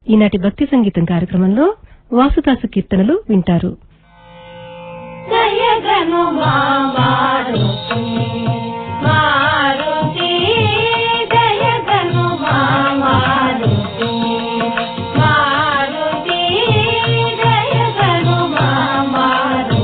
ఈనాటి భక్తి సంగీతం కార్యక్రమంలో వాసుదాసు కీర్తనలు వింటారు జయగను మారుతి మారుతి జయగను మారుతి మారుతి జయగను మారుతి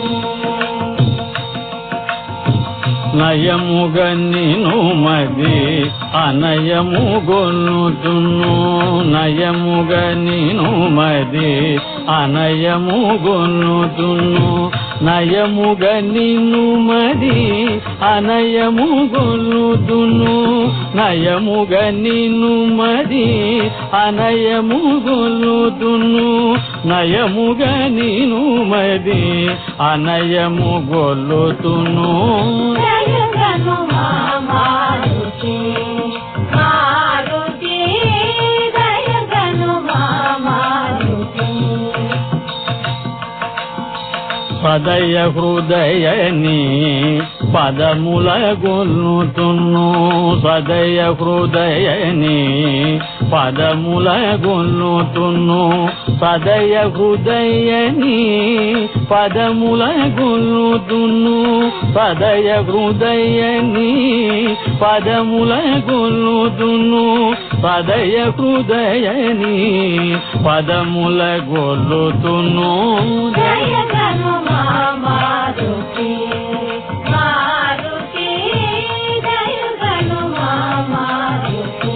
నయముగన్నిను మది అనయము గొన్నుతును నయముగన్నిను మది అనయము గొన్నుతును నయముగన్నిను మది అనయము గొల్లుతును నయముగన్నిను మది అనయము గొల్లుతును నయముగనిను మది అనయము గొల్లుతును జయగను మారుతి మారుతి జయగను మారుతి పదయ హృదయని పదముల గొల్లుతును సదయ హృదయని పదముల గొల్లుతును సదయ హృదయని పదముల గొల్లుతును సదయ హృదయని పదముల గొల్లుతును సదయ హృదయని పదముల గొల్లుతును జయగను మారుతి మారుతి జయగను మారుతి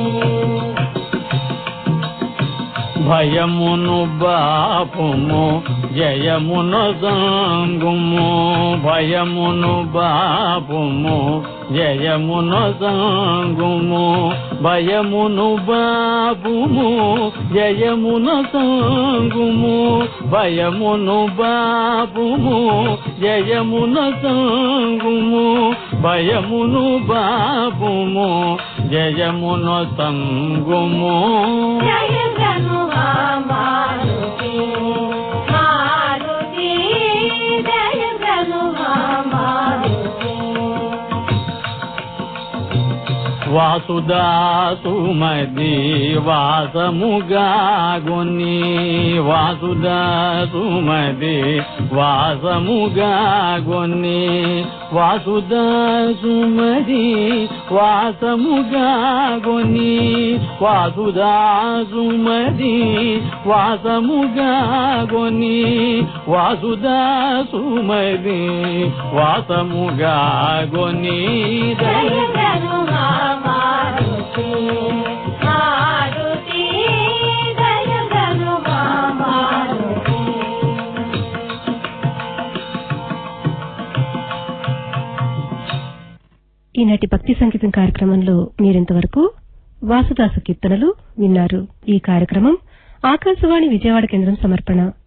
భయమును బాపుము జయమున సంగుము భయమును బాపుము జయమున సంగుము భయమును బాపుము జయమున సంగుము భయమును బాపుము జయమున సంగుము భయమును బాపుము జయమున సంగుము జయగను మారుతి మారుతి జయగను మారుతి వాసుదాసుమది వాసముగాగుని వాసుదాసుమది వాసముగాగుని వాసుదాసుమది వాసముగాగుని వాసుదాసుమది వాసముగాగుని వాసుదాసుమది వాసముగాగుని జయగను మారుతి మారుతి జయగను మారుతి ఈనాటి భక్తి సంగీతం కార్యక్రమంలో మీరింతవరకు వాసుదాసు కీర్తనలు విన్నారు ఈ కార్యక్రమం ఆకాశవాణి విజయవాడ కేంద్రం సమర్పణ